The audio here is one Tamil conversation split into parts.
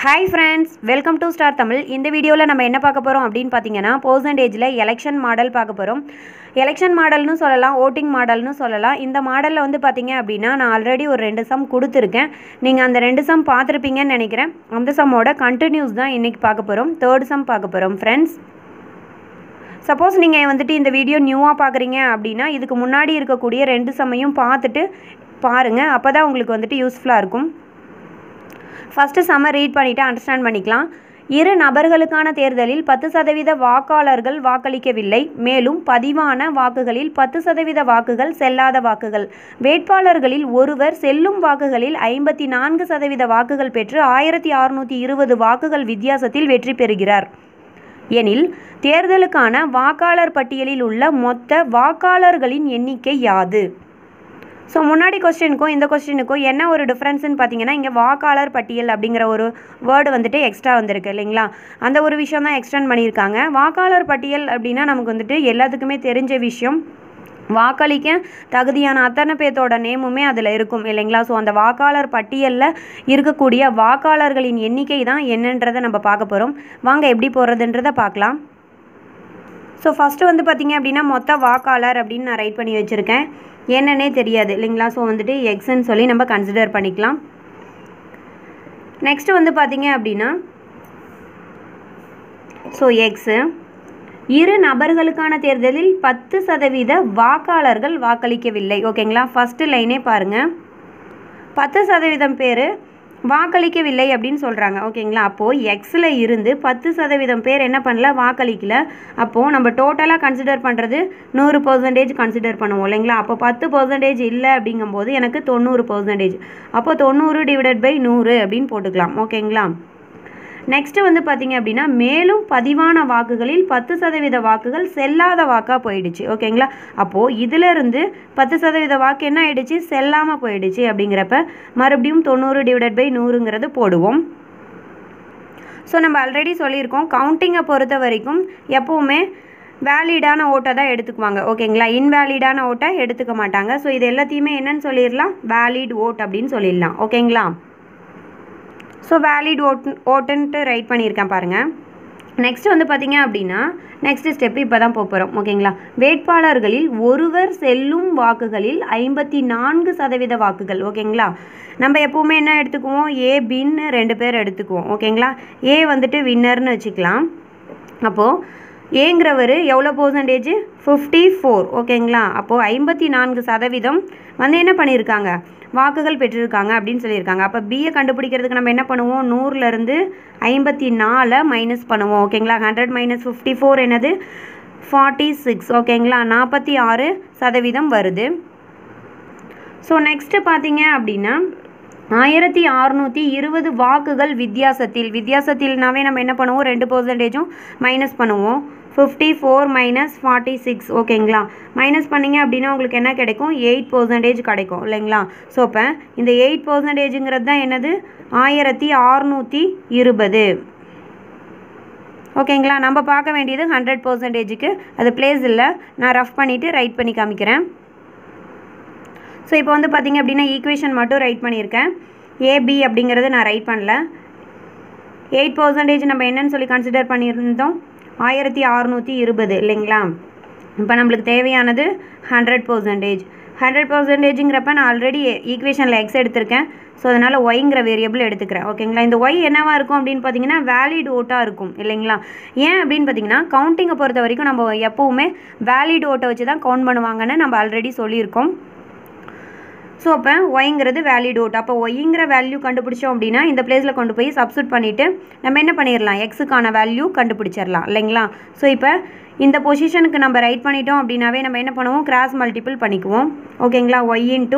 hi friends welcome to Star Tamil இந்த வீடியோவில் நம்ம என்ன பார்க்க போகிறோம் அப்படின்னு பார்த்தீங்கன்னா பர்சன்டேஜில் எலெக்ஷன் மாடல் பார்க்க போகிறோம் எலெக்ஷன் மாடல்னு சொல்லலாம் ஓட்டிங் மாடல்னு சொல்லலாம் இந்த மாடலில் வந்து பார்த்தீங்க அப்படின்னா நான் ஆல்ரெடி ஒரு ரெண்டு சம் கொடுத்துருக்கேன் நீங்கள் அந்த ரெண்டு சம் பார்த்துருப்பீங்கன்னு நினைக்கிறேன் அந்த சம்மோட கண்டினியூஸ் தான் இன்றைக்கி பார்க்க போகிறோம் தேர்ட் சம் பார்க்க போகிறோம் ஃப்ரெண்ட்ஸ் சப்போஸ் நீங்கள் வந்துட்டு இந்த வீடியோ நியூவாக பார்க்குறீங்க அப்படின்னா இதுக்கு முன்னாடி இருக்கக்கூடிய ரெண்டு சம்மையும் பார்த்துட்டு பாருங்கள் அப்போ தான் உங்களுக்கு வந்துட்டு யூஸ்ஃபுல்லாக இருக்கும் ஃபஸ்ட்டு சம்ம ரீட் பண்ணிவிட்டு அண்டர்ஸ்டாண்ட் பண்ணிக்கலாம் இரு நபர்களுக்கான தேர்தலில் பத்து சதவீத வாக்காளர்கள் வாக்களிக்கவில்லை மேலும் பதிவான வாக்குகளில் பத்து சதவீத வாக்குகள் செல்லாத வாக்குகள் வேட்பாளர்களில் ஒருவர் செல்லும் வாக்குகளில் ஐம்பத்தி நான்கு சதவீத வாக்குகள் பெற்று ஆயிரத்தி அறுநூற்றி இருபது வாக்குகள் வித்தியாசத்தில் வெற்றி பெறுகிறார் எனில் தேர்தலுக்கான வாக்காளர் பட்டியலில் உள்ள மொத்த வாக்காளர்களின் எண்ணிக்கை யாது ஸோ முன்னாடி கொஸ்டினுக்கும் இந்த கொஸ்டினுக்கும் என்ன ஒரு டிஃப்ரென்ஸ்னு பார்த்தீங்கன்னா இங்கே வாக்காளர் பட்டியல் அப்படிங்கிற ஒரு வேர்டு வந்துட்டு எக்ஸ்ட்ரா வந்திருக்கு இல்லைங்களா அந்த ஒரு விஷயம் தான் எக்ஸ்டெண்ட் பண்ணியிருக்காங்க வாக்காளர் பட்டியல் அப்படின்னா நமக்கு வந்துட்டு எல்லாத்துக்குமே தெரிஞ்ச விஷயம் வாக்களிக்க தகுதியான அத்தனை பேர்த்தோட நேமுமே அதில் இருக்கும் இல்லைங்களா ஸோ அந்த வாக்காளர் பட்டியலில் இருக்கக்கூடிய வாக்காளர்களின் எண்ணிக்கை தான் என்னன்றதை நம்ம பார்க்க போகிறோம் வாங்க எப்படி போகிறதுன்றதை பார்க்கலாம் ஸோ ஃபஸ்ட்டு வந்து பார்த்திங்க அப்படின்னா மொத்த வாக்காளர் அப்படின்னு நான் ரைட் பண்ணி வச்சுருக்கேன் என்னன்னே தெரியாது இல்லைங்களா ஸோ வந்துட்டு எக்ஸ்ன்னு சொல்லி நம்ம கன்சிடர் பண்ணிக்கலாம் நெக்ஸ்ட்டு வந்து பார்த்திங்க அப்படின்னா ஸோ எக்ஸு இரு நபர்களுக்கான தேர்தலில் பத்து சதவீத வாக்காளர்கள் வாக்களிக்கவில்லை ஓகேங்களா ஃபஸ்ட்டு லைனே பாருங்கள் பத்து சதவீதம் பேர் வாக்களிக்கவில்லை அப்படின்னு சொல்கிறாங்க ஓகேங்களா அப்போது எக்ஸில் இருந்து பத்து சதவீதம் பேர் என்ன பண்ணல வாக்களிக்கல அப்போது நம்ம டோட்டலாக கன்சிடர் பண்ணுறது நூறு பர்சன்டேஜ் கன்சிடர் பண்ணுவோம் இல்லைங்களா அப்போ பத்து பர்சன்டேஜ் இல்லை அப்படிங்கும்போது எனக்கு தொண்ணூறு பர்சன்டேஜ் அப்போ தொண்ணூறு டிவைடட் பை நூறு அப்படின்னு போட்டுக்கலாம் ஓகேங்களா நெக்ஸ்ட்டு வந்து பார்த்திங்க அப்படின்னா மேலும் பதிவான வாக்குகளில் பத்து சதவீத வாக்குகள் செல்லாத வாக்காக போயிடுச்சு ஓகேங்களா அப்போது இதிலிருந்து பத்து சதவீத வாக்கு என்ன ஆயிடுச்சு செல்லாமல் போயிடுச்சு அப்படிங்கிறப்ப மறுபடியும் தொண்ணூறு டிவைடட் பை நூறுங்கிறது போடுவோம் ஸோ நம்ம ஆல்ரெடி சொல்லியிருக்கோம் கவுண்டிங்கை பொறுத்த வரைக்கும் எப்போவுமே வேலிடான ஓட்டை தான் எடுத்துக்குவாங்க ஓகேங்களா இன்வேலிடான ஓட்டை எடுத்துக்க மாட்டாங்க ஸோ இது எல்லாத்தையுமே என்னன்னு சொல்லிடலாம் வேலிட் ஓட் அப்படின்னு சொல்லிடலாம் ஓகேங்களா ஸோ வேலிட் ஓட் ஓட்டுன்ட்டு ரைட் பண்ணியிருக்கேன் பாருங்கள் நெக்ஸ்ட் வந்து பார்த்தீங்க அப்படின்னா நெக்ஸ்ட் ஸ்டெப் இப்போ தான் போகிறோம் ஓகேங்களா வேட்பாளர்களில் ஒருவர் செல்லும் வாக்குகளில் ஐம்பத்தி நான்கு சதவீத வாக்குகள் ஓகேங்களா நம்ம எப்போவுமே என்ன எடுத்துக்குவோம் ஏ பின்னு ரெண்டு பேர் எடுத்துக்குவோம் ஓகேங்களா ஏ வந்துட்டு வின்னர்னு வச்சுக்கலாம் அப்போது ஏங்கிறவர் எவ்வளோ பர்சன்டேஜ் ஃபிஃப்டி ஃபோர் ஓகேங்களா அப்போது ஐம்பத்தி நான்கு சதவீதம் வந்து என்ன பண்ணியிருக்காங்க வாக்குகள் பெற்றிருக்காங்க அப்படின்னு சொல்லியிருக்காங்க அப்போ பிஏ கண்டுபிடிக்கிறதுக்கு நம்ம என்ன பண்ணுவோம் நூறுலேருந்து ஐம்பத்தி நாலை மைனஸ் பண்ணுவோம் ஓகேங்களா ஹண்ட்ரட் மைனஸ் ஃபிஃப்டி ஃபோர் என்னது ஃபார்ட்டி சிக்ஸ் ஓகேங்களா நாற்பத்தி ஆறு சதவீதம் வருது ஸோ நெக்ஸ்ட்டு பார்த்தீங்க அப்படின்னா ஆயிரத்தி அறுநூற்றி இருபது வாக்குகள் வித்தியாசத்தில் வித்தியாசத்தில்னாவே நம்ம என்ன பண்ணுவோம் ரெண்டு பர்சன்டேஜும் மைனஸ் பண்ணுவோம் fifty four minus forty six ஓகேங்களா மைனஸ் பண்ணிங்க அப்படின்னா உங்களுக்கு என்ன கிடைக்கும் எயிட் பர்சன்டேஜ் கிடைக்கும் இல்லைங்களா ஸோ இப்போ இந்த எயிட் பர்சன்டேஜுங்கிறது தான் என்னது ஆயிரத்தி அறுநூற்றி இருபது ஓகேங்களா நம்ம பார்க்க வேண்டியது ஹண்ட்ரட் பர்சன்டேஜுக்கு அது பிளேஸ் இல்லை நான் ரஃப் பண்ணிவிட்டு ரைட் பண்ணி காமிக்கிறேன் ஸோ இப்போ வந்து பார்த்திங்க அப்படின்னா ஈக்குவேஷன் மட்டும் ரைட் பண்ணியிருக்கேன் ஏபி அப்படிங்கிறது நான் ரைட் பண்ணல எயிட் பர்சன்டேஜ் நம்ம என்னன்னு சொல்லி கன்சிடர் பண்ணியிருந்தோம் ஆயிரத்தி அறநூற்றி இருபது இல்லைங்களா இப்போ நம்மளுக்கு தேவையானது ஹண்ட்ரட் பர்சன்டேஜ் ஹண்ட்ரட் பர்சன்டேஜுங்கிறப்ப நான் ஆல்ரெடி ஈக்குவேஷனில் எக்ஸ் எடுத்திருக்கேன் ஸோ அதனால் ஒய்ங்கிற வேரியபிள் எடுத்துக்கிறேன் ஓகேங்களா இந்த ஒய் என்னவாக இருக்கும் அப்படின்னு பார்த்தீங்கன்னா வேலிட் ஓட்டாக இருக்கும் இல்லைங்களா ஏன் அப்படின்னு பார்த்தீங்கன்னா கவுண்டிங்கை பொறுத்த வரைக்கும் நம்ம எப்போவுமே வேலிட் ஓட்டை வச்சு தான் கவுண்ட் பண்ணுவாங்கன்னு நம்ம ஆல்ரெடி சொல்லியிருக்கோம் ஸோ அப்போ ஒய்ங்கிறது வேலிட் ஓட் அப்போ ஒய்ங்கிற வேல்யூ கண்டுபிடிச்சோம் அப்படின்னா இந்த பிளேஸில் கொண்டு போய் சப்ஸ்டியூட் பண்ணிவிட்டு நம்ம என்ன பண்ணிடலாம் எக்ஸுக்கான வேல்யூ கண்டுபிடிச்சிடலாம் இல்லைங்களா ஸோ இப்போ இந்த பொசிஷனுக்கு நம்ம ரைட் பண்ணிட்டோம் அப்படின்னாவே நம்ம என்ன பண்ணுவோம் கிராஸ் மல்டிபிள் பண்ணிக்குவோம் ஓகேங்களா y into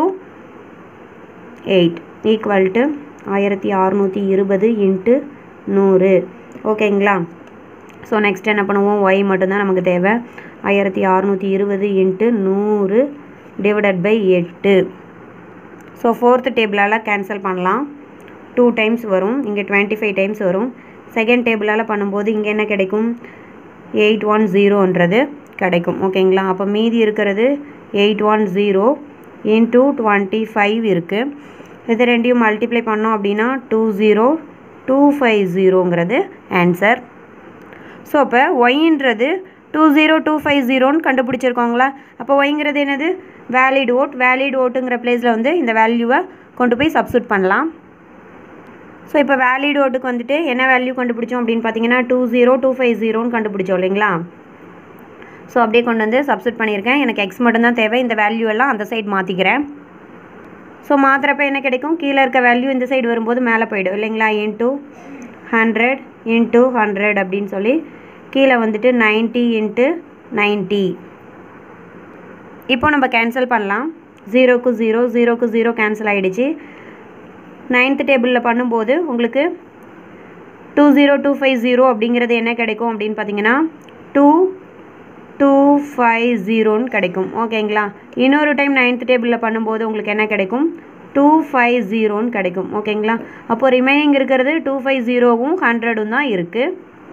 eight equal to ஆயிரத்தி அறநூற்றி இருபது இன்ட்டு நூறு ஓகேங்களா ஸோ நெக்ஸ்ட் என்ன பண்ணுவோம் ஒய் மட்டும்தான் நமக்கு தேவை ஆயிரத்தி அறநூற்றி இருபது இன்ட்டு நூறு டிவைடட் பை எட்டு ஸோ ஃபோர்த்து டேபிளால் கேன்சல் பண்ணலாம் டூ டைம்ஸ் வரும் இங்கே டுவெண்ட்டி ஃபைவ் டைம்ஸ் வரும் செகண்ட் டேபிளால் பண்ணும்போது இங்கே என்ன கிடைக்கும் எயிட் ஒன் ஜீரோன்றது கிடைக்கும் ஓகேங்களா அப்போ மீதி இருக்கிறது eight one zero into twenty five இருக்குது இது ரெண்டையும் மல்டிப்ளை பண்ணோம் அப்படின்னா டூ ஜீரோ டூ ஃபைவ் ஜீரோங்கிறது ஆன்சர் ஸோ அப்போ ஒய்ன்றது டூ ஜீரோ டூ ஃபைவ் ஜீரோன்னு கண்டுபிடிச்சிருக்கோங்களா அப்போ ஒய்ங்கிறது என்னது வேலிட் ஓட் வேலிட் ஓட்டுங்கிற பிளேஸில் வந்து இந்த வேல்யூவை கொண்டு போய் சப்ஸ்டியூட் பண்ணலாம் ஸோ இப்போ வேலிட் ஓட்டுக்கு வந்துட்டு என்ன வேல்யூ கண்டுபிடிச்சோம் அப்படின்னு பார்த்தீங்கன்னா டூ ஜீரோ டூ ஃபைவ் ஜீரோன்னு கண்டுபிடிச்சோம் இல்லைங்களா ஸோ அப்படியே கொண்டு வந்து சப்ஸ்டியூட் பண்ணியிருக்கேன் எனக்கு எக்ஸ் மட்டும்தான் தேவை இந்த வேல்யூ எல்லாம் அந்த சைடு மாற்றிக்கிறேன் ஸோ மாற்றுறப்ப என்ன கிடைக்கும் கீழே இருக்க வேல்யூ இந்த சைடு வரும்போது மேலே போயிடும் இல்லைங்களா இன்ட்டு ஹண்ட்ரட் இன்ட்டு ஹண்ட்ரட் அப்படின்னு சொல்லி கீழே வந்துட்டு நைன்ட்டி இன்ட்டு நைன்ட்டி இப்போ நம்ம கேன்சல் பண்ணலாம் ஜீரோக்கு ஜீரோ ஜீரோக்கு ஜீரோ கேன்சல் ஆகிடுச்சு நைன்த்து டேபிளில் பண்ணும்போது உங்களுக்கு two zero two five zero அப்படிங்கிறது என்ன கிடைக்கும் அப்படின்னு பார்த்தீங்கன்னா டூ டூ ஃபைவ் ஜீரோன்னு கிடைக்கும் ஓகேங்களா இன்னொரு டைம் நைன்த் டேபிளில் பண்ணும்போது உங்களுக்கு என்ன கிடைக்கும் டூ ஃபைவ் ஜீரோன்னு கிடைக்கும் ஓகேங்களா அப்போது ரிமைனிங் இருக்கிறது டூ ஃபைவ் ஜீரோவும் ஹண்ட்ரடும் தான் இருக்குது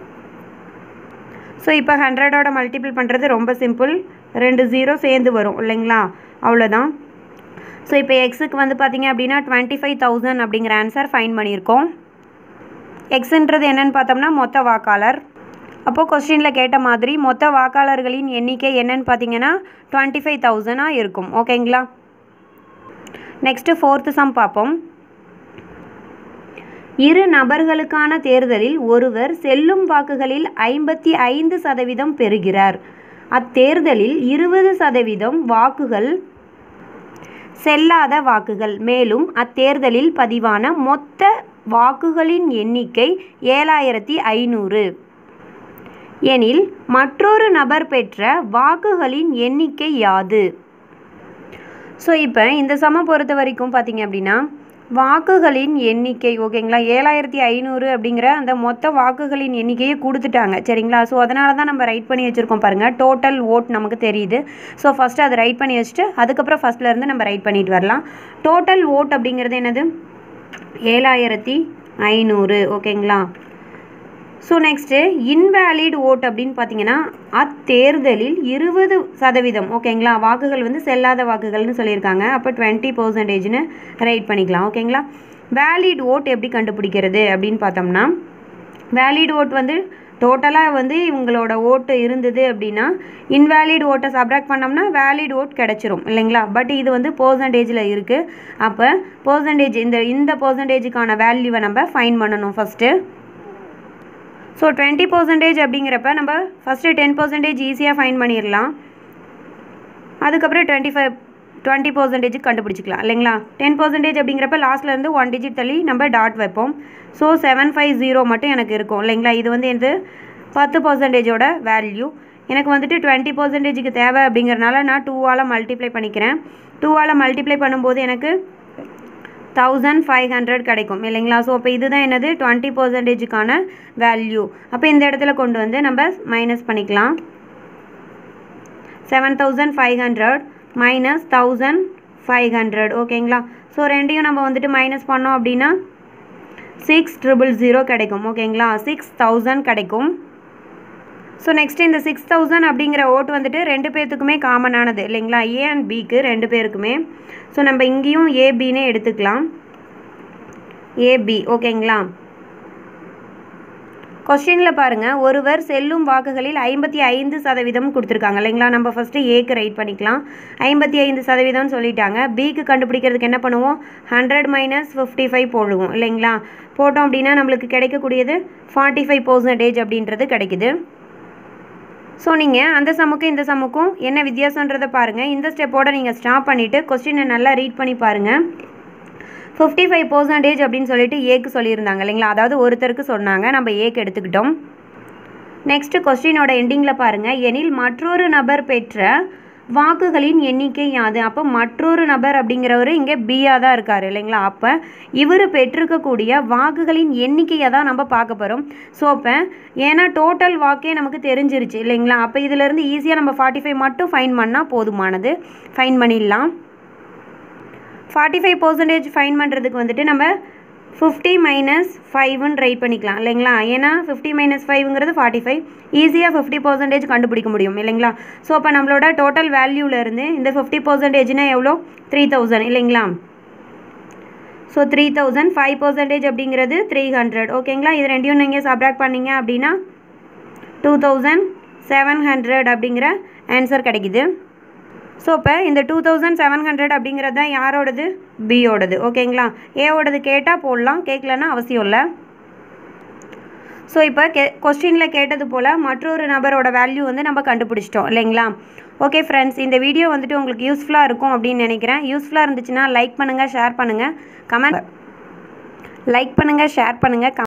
ஸோ இப்போ ஹண்ட்ரடோட மல்டிபிள் பண்ணுறது ரொம்ப சிம்பிள் ரெண்டு ஜீரோ சேர்ந்து வரும் இல்லைங்களா அவ்வளோதான் ஸோ இப்போ எக்ஸுக்கு வந்து பார்த்தீங்க அப்படின்னா டுவெண்ட்டி ஃபைவ் தௌசண்ட் அப்படிங்கிற ஆன்சர் ஃபைன் பண்ணியிருக்கோம் எக்ஸுன்றது என்னன்னு பார்த்தோம்னா மொத்த வாக்காளர் அப்போது கொஸ்டினில் கேட்ட மாதிரி மொத்த வாக்காளர்களின் எண்ணிக்கை என்னன்னு பார்த்தீங்கன்னா டுவெண்ட்டி ஃபைவ் தௌசண்டாக இருக்கும் ஓகேங்களா நெக்ஸ்ட்டு ஃபோர்த்து சம் பார்ப்போம் இரு நபர்களுக்கான தேர்தலில் ஒருவர் செல்லும் வாக்குகளில் ஐம்பத்தி ஐந்து சதவீதம் பெறுகிறார் அத்தேர்தலில் இருபது சதவீதம் வாக்குகள் செல்லாத வாக்குகள் மேலும் அத்தேர்தலில் பதிவான மொத்த வாக்குகளின் எண்ணிக்கை ஏழாயிரத்தி ஐநூறு எனில் மற்றொரு நபர் பெற்ற வாக்குகளின் எண்ணிக்கை யாது ஸோ இப்போ இந்த சம பொறுத்த வரைக்கும் பார்த்தீங்க அப்படின்னா வாக்குகளின் எண்ணிக்கை ஓகேங்களா ஏழாயிரத்தி ஐநூறு அப்படிங்கிற அந்த மொத்த வாக்குகளின் எண்ணிக்கையை கொடுத்துட்டாங்க சரிங்களா ஸோ அதனால தான் நம்ம ரைட் பண்ணி வச்சுருக்கோம் பாருங்கள் டோட்டல் ஓட் நமக்கு தெரியுது ஸோ ஃபஸ்ட்டு அதை ரைட் பண்ணி வச்சுட்டு அதுக்கப்புறம் ஃபஸ்ட்லேருந்து நம்ம ரைட் பண்ணிட்டு வரலாம் டோட்டல் ஓட் அப்படிங்கிறது என்னது ஏழாயிரத்தி ஐநூறு ஓகேங்களா ஸோ நெக்ஸ்ட்டு இன்வேலிட் ஓட் அப்படின்னு பார்த்தீங்கன்னா அத்தேர்தலில் இருபது சதவீதம் ஓகேங்களா வாக்குகள் வந்து செல்லாத வாக்குகள்னு சொல்லியிருக்காங்க அப்போ டுவெண்ட்டி பர்சன்டேஜ்னு ரைட் பண்ணிக்கலாம் ஓகேங்களா வேலிட் ஓட் எப்படி கண்டுபிடிக்கிறது அப்படின்னு பார்த்தோம்னா வேலிட் ஓட் வந்து டோட்டலாக வந்து இவங்களோட ஓட்டு இருந்தது அப்படின்னா இன்வேலிட் ஓட்டை சப்ராக்ட் பண்ணோம்னா வேலிட் ஓட் கிடச்சிரும் இல்லைங்களா பட் இது வந்து பர்சன்டேஜில் இருக்குது அப்போ பர்சன்டேஜ் இந்த இந்த பர்சன்டேஜுக்கான வேல்யூவை நம்ம ஃபைன் பண்ணணும் ஃபஸ்ட்டு ஸோ டுவெண்ட்டி பர்சன்டேஜ் அப்படிங்கிறப்ப நம்ம ஃபஸ்ட்டு டென் பர்சன்டேஜ் ஈஸியாக ஃபைன் பண்ணிடலாம் அதுக்கப்புறம் டுவெண்ட்டி ஃபைவ் டுவெண்ட்டி பர்சன்டேஜ் கண்டுபிடிச்சிக்கலாம் இல்லைங்களா டென் பர்சன்டேஜ் அப்படிங்கிறப்ப லாஸ்ட்லேருந்து ஒன் டிஜிட் தள்ளி நம்ம டாட் வைப்போம் ஸோ செவன் ஃபைவ் ஜீரோ மட்டும் எனக்கு இருக்கும் இல்லைங்களா இது வந்து எது பத்து பர்சன்டேஜோட வேல்யூ எனக்கு வந்துட்டு டுவெண்ட்டி பர்சன்டேஜுக்கு தேவை அப்படிங்கிறனால நான் டூவால் மல்டிப்ளை பண்ணிக்கிறேன் டூவால் மல்டிப்ளை பண்ணும்போது எனக்கு தௌசண்ட் ஃபைவ் ஹண்ட்ரட் கிடைக்கும் இல்லைங்களா ஸோ அப்போ இதுதான் என்னது டுவெண்ட்டி பர்சன்டேஜுக்கான வேல்யூ அப்போ இந்த இடத்துல கொண்டு வந்து நம்ம மைனஸ் பண்ணிக்கலாம் seven thousand five hundred minus thousand five hundred ஓகேங்களா ஸோ ரெண்டையும் நம்ம வந்துட்டு மைனஸ் பண்ணோம் அப்படின்னா சிக்ஸ் ட்ரிபிள் ஜீரோ கிடைக்கும் ஓகேங்களா சிக்ஸ் தௌசண்ட் கிடைக்கும் ஸோ நெக்ஸ்ட் இந்த சிக்ஸ் தௌசண்ட் அப்படிங்கிற ஓட்டு வந்துட்டு ரெண்டு பேர்த்துக்குமே காமனானது இல்லைங்களா ஏ அண்ட் பிக்கு ரெண்டு பேருக்குமே ஸோ நம்ம இங்கேயும் ஏபின்னே எடுத்துக்கலாம் ஏபி ஓகேங்களா கொஸ்டினில் பாருங்கள் ஒருவர் செல்லும் வாக்குகளில் ஐம்பத்தி ஐந்து சதவீதம் கொடுத்துருக்காங்க இல்லைங்களா நம்ம ஃபஸ்ட்டு ஏக்கு ரைட் பண்ணிக்கலாம் ஐம்பத்தி ஐந்து சதவீதம்னு சொல்லிட்டாங்க பிக்கு கண்டுபிடிக்கிறதுக்கு என்ன பண்ணுவோம் ஹண்ட்ரட் மைனஸ் ஃபிஃப்டி ஃபைவ் போடுவோம் இல்லைங்களா போட்டோம் அப்படின்னா நம்மளுக்கு கிடைக்கக்கூடியது ஃபார்ட்டி ஃபைவ் பர்சன்டேஜ் அப்படின்றது கிடைக்குது ஸோ நீங்கள் அந்த சம்முக்கும் இந்த சம்முக்கும் என்ன வித்தியாசன்றதை பாருங்கள் இந்த ஸ்டெப்போட நீங்கள் ஸ்டாப் பண்ணிவிட்டு கொஸ்டினை நல்லா ரீட் பண்ணி பாருங்கள் ஃபிஃப்டி ஃபைவ் பர்சன்டேஜ் அப்படின்னு சொல்லிட்டு ஏக்கு சொல்லியிருந்தாங்க இல்லைங்களா அதாவது ஒருத்தருக்கு சொன்னாங்க நம்ம ஏக்கு எடுத்துக்கிட்டோம் நெக்ஸ்ட் கொஸ்டினோட எண்டிங்கில் பாருங்கள் எனில் மற்றொரு நபர் பெற்ற வாக்குகளின் எண்ணிக்கை யாது அப்போ மற்றொரு நபர் அப்படிங்கிறவர் இங்கே பியாக தான் இருக்கார் இல்லைங்களா அப்போ இவர் பெற்றிருக்கக்கூடிய வாக்குகளின் எண்ணிக்கையை தான் நம்ம பார்க்க போகிறோம் ஸோ அப்போ ஏன்னா டோட்டல் வாக்கே நமக்கு தெரிஞ்சிருச்சு இல்லைங்களா அப்போ இதிலேருந்து ஈஸியாக நம்ம ஃபார்ட்டி ஃபைவ் மட்டும் ஃபைன் பண்ணால் போதுமானது ஃபைன் பண்ணிடலாம் ஃபார்ட்டி ஃபைவ் பர்சன்டேஜ் ஃபைன் பண்ணுறதுக்கு வந்துட்டு நம்ம ஃபிஃப்டி மைனஸ் ஃபைவ்னு ரைட் பண்ணிக்கலாம் இல்லைங்களா ஏன்னா ஃபிஃப்டி மைனஸ் ஃபைவ்ங்கிறது ஃபார்ட்டி ஃபைவ் ஈஸியாக ஃபிஃப்டி பர்சன்டேஜ் கண்டுபிடிக்க முடியும் இல்லைங்களா ஸோ அப்போ நம்மளோட டோட்டல் வேல்யூலேருந்து இந்த ஃபிஃப்டி பர்சன்டேஜ்னால் எவ்வளோ த்ரீ தௌசண்ட் இல்லைங்களா so three thousand five percentage அப்படிங்கிறது த்ரீ ஹண்ட்ரட் ஓகேங்களா இது ரெண்டையும் நீங்கள் சப்ராக்ட் பண்ணீங்க அப்படின்னா டூ தௌசண்ட் செவன் ஹண்ட்ரட் அப்படிங்கிற ஆன்சர் கிடைக்குது ஸோ இப்போ இந்த டூ தௌசண்ட் செவன் ஹண்ட்ரட் அப்படிங்கிறது தான் யாரோடது பியோடது ஓகேங்களா ஏவோடது கேட்டால் போடலாம் கேட்கலன்னா அவசியம் இல்லை ஸோ இப்போ கே கொஸ்டினில் கேட்டது போல் மற்றொரு நபரோட வேல்யூ வந்து நம்ம கண்டுபிடிச்சிட்டோம் இல்லைங்களா ஓகே ஃப்ரெண்ட்ஸ் இந்த வீடியோ வந்துட்டு உங்களுக்கு யூஸ்ஃபுல்லாக இருக்கும் அப்படின்னு நினைக்கிறேன் யூஸ்ஃபுல்லாக இருந்துச்சுன்னா லைக் பண்ணுங்கள் ஷேர் பண்ணுங்கள் கமெண்ட் லைக் பண்ணுங்கள் ஷேர் பண்ணுங்கள்